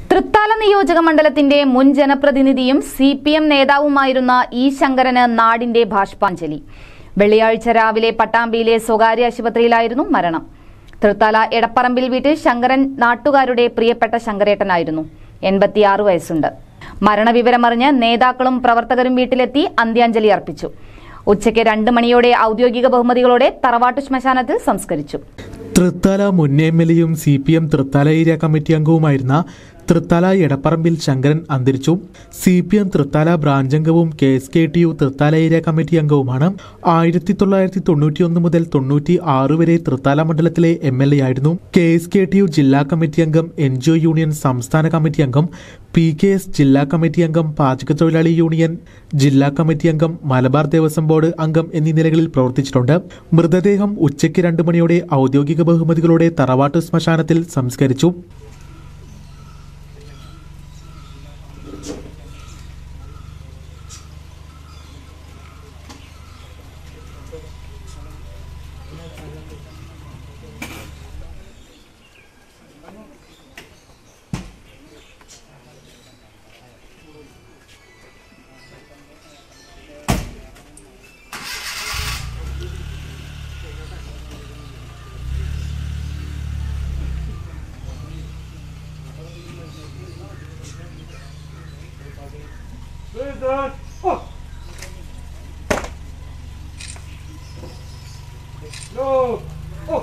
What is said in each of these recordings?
തൃത്താല നിയോജക മണ്ഡലത്തിന്റെ മുൻ ജനപ്രതിനിധിയും സി പി എം നേതാവുമായിരുന്ന ഇ ശങ്കരന് നാടിന്റെ ഭാഷ്പാഞ്ജലി വെള്ളിയാഴ്ച രാവിലെ പട്ടാമ്പിയിലെ സ്വകാര്യ ആശുപത്രിയിലായിരുന്നു മരണം തൃത്താല എടപ്പറമ്പിൽ വീട്ടിൽ ശങ്കരൻ നാട്ടുകാരുടെ പ്രിയപ്പെട്ട ശങ്കരേട്ടനായിരുന്നു എൺപത്തിയാറ് വയസ്സുണ്ട് മരണവിവരമറിഞ്ഞ് നേതാക്കളും പ്രവർത്തകരും വീട്ടിലെത്തി അന്ത്യാഞ്ജലി അർപ്പിച്ചു ഉച്ചയ്ക്ക് രണ്ട് മണിയോടെ ഔദ്യോഗിക ബഹുമതികളോടെ തറവാട്ടു ശ്മശാനത്തിൽ സംസ്കരിച്ചു തൃത്താല മുൻ എം എൽ എയും C P M Thrithala area committee അംഗവുമായിരുന്ന തൃത്താല എടപ്പറമ്പിൽ ശങ്കരൻ അന്തരിച്ചു C P M Thrithala branch അംഗവും K S K T U Thrithala area committee അംഗവുമാണ് ആയിരത്തി തൊള്ളായിരത്തി തൊണ്ണൂറ്റിയൊന്ന് മുതൽ തൊണ്ണൂറ്റി ആറ് വരെ തൃത്താല മണ്ഡലത്തിലെ എം എൽ എ ആയിരുന്നു K S K T U ജില്ലാ കമ്മിറ്റി അംഗം എൻ ജി ഒ യൂണിയൻ സംസ്ഥാന കമ്മിറ്റി അംഗം പി കെ എസ് ജില്ലാ കമ്മിറ്റി അംഗം പാചകത്തൊഴിലാളി യൂണിയൻ ജില്ലാ കമ്മിറ്റി അംഗം മലബാർ ദേവസ്വം ബോർഡ് അംഗം എന്നീ നിലകളിൽ പ്രവർത്തിച്ചിട്ടുണ്ട് മൃതദേഹം ഉച്ചയ്ക്ക് രണ്ട് മണിയോടെ ഔദ്യോഗിക ബഹുമതികളോടെ തറവാട്ട് ശ്മശാനത്തിൽ സംസ്കരിച്ചു Listen. Oh. No. Oh.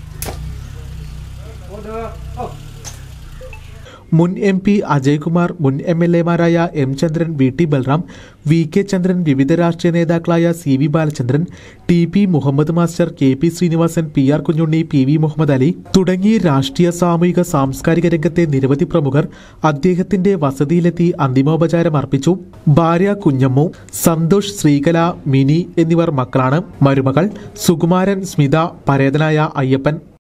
Order. Oh. മുൻ എം പി അജയ്കുമാർ മുൻ എം എൽ എമാരായ M Chandran V T Balram V K Chandran വിവിധ രാഷ്ട്രീയ നേതാക്കളായ C V Balachandran T P Muhammad master K P Sreenivasan P R Kunhunni P V Muhammad Ali തുടങ്ങി രാഷ്ട്രീയ സാമൂഹിക സാംസ്കാരിക രംഗത്തെ നിരവധി പ്രമുഖർ അദ്ദേഹത്തിന്റെ വസതിയിലെത്തി അന്തിമോപചാരം അർപ്പിച്ചു ഭാര്യ കുഞ്ഞമ്മു സന്തോഷ് ശ്രീകല മിനി എന്നിവർ മക്കളാണ് മരുമകൾ സുകുമാരൻ സ്മിത പരേതനായ അയ്യപ്പൻ